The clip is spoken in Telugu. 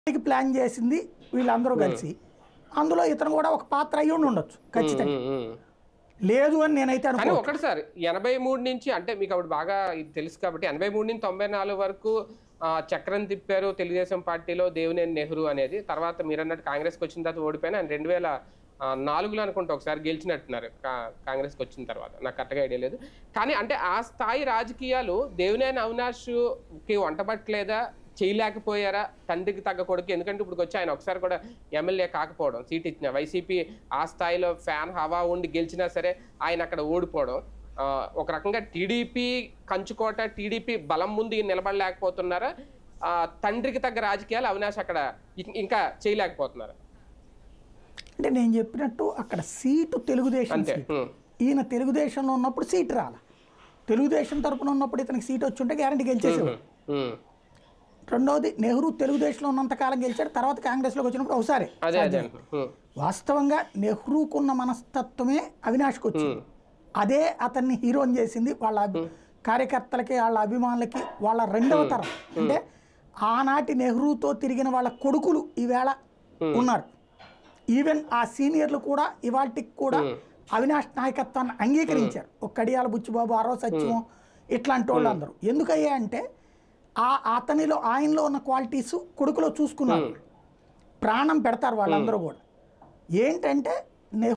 దానికి ప్లాన్ చేసింది వీళ్ళందరూ కలిసి అందులో ఇతను కూడా ఒక పాత్ర అయి ఉండి ఉండొచ్చు ఖచ్చితంగా ఉమ్, ఉమ్. లేదు అని నేనైతే కానీ అనుకో ఒకటి సార్ ఎనభై మూడు నుంచి అంటే మీకు అప్పుడు బాగా ఇది తెలుసు కాబట్టి ఎనభై మూడు నుంచి తొంభై నాలుగు వరకు ఆ, చక్రం తిప్పారు తెలుగుదేశం పార్టీలో దేవినేని నెహ్రూ అనేది తర్వాత మీరు అన్నట్టు కాంగ్రెస్కి వచ్చిన తర్వాత ఓడిపోయిన ఆయన రెండు వేల ఆ, నాలుగులో అనుకుంటే ఒకసారి గెలిచినట్టున్నారు కా- కాంగ్రెస్కి వచ్చిన తర్వాత నాకు కరెక్ట్గా ఐడియా లేదు కానీ అంటే ఆ స్థాయి రాజకీయాలు దేవినేని అవినాష్కి వంటబట్టలేదా చేయలేకపోయారా తండ్రికి తగ్గ కొడుకు ఎందుకంటే ఇప్పుడు వచ్చి ఆయన ఒకసారి కూడా ఎమ్మెల్యే కాకపోవడం సీట్ ఇచ్చిన వైసీపీ ఆ స్థాయిలో ఫ్యాన్ హవా ఉండి గెలిచినా సరే ఆయన అక్కడ ఓడిపోవడం ఆ, ఒక రకంగా టీడీపీ కంచుకోట టీడీపీ బలం ముందు ఈయన నిలబడలేకపోతున్నారా ఆ, తండ్రికి తగ్గ రాజకీయాలు అవినాష్ అక్కడ ఇం- ఇంకా చేయలేకపోతున్నారా అంటే నేను చెప్పినట్టు అక్కడ సీటు తెలుగుదేశం అంతే సీటు ఉమ్, ఈయన తెలుగుదేశంలో ఉన్నప్పుడు సీట్ రాల తెలుగుదేశం తరపున ఉన్నప్పుడు ఇతనికి సీట్ వచ్చి ఉంటే గ్యారంటీ గెలిచేసేవాడు ఉమ్. రెండవది నెహ్రూ తెలుగుదేశంలో ఉన్నంతకాలం గెలిచాడు తర్వాత కాంగ్రెస్లోకి వచ్చినప్పుడు ఒకసారి అదే అదే ఉమ్, వాస్తవంగా నెహ్రూకున్న మనస్తత్వమే అవినాష్కి వచ్చింది అదే అతన్ని హీరోని చేసింది వాళ్ళ అభి- కార్యకర్తలకి వాళ్ళ అభిమానులకి వాళ్ళ రెండవ తరం అంటే ఆనాటి నెహ్రూతో తిరిగిన వాళ్ళ కొడుకులు ఈవేళ ఉన్నారు ఈవెన్ ఆ సీనియర్లు కూడా ఇవాటికి కూడా అవినాష్ నాయకత్వాన్ని అంగీకరించారు ఒక కడియాల బుచ్చిబాబు ఆరో సత్యం ఇట్లాంటి వాళ్ళు అందరూ ఎందుకయ్యా అంటే ఆ అతనిలో ఆయనలో ఉన్న క్వాలిటీస్ కొడుకులో చూసుకున్నారు ప్రాణం పెడతారు వాళ్ళందరూ కూడా ఏంటంటే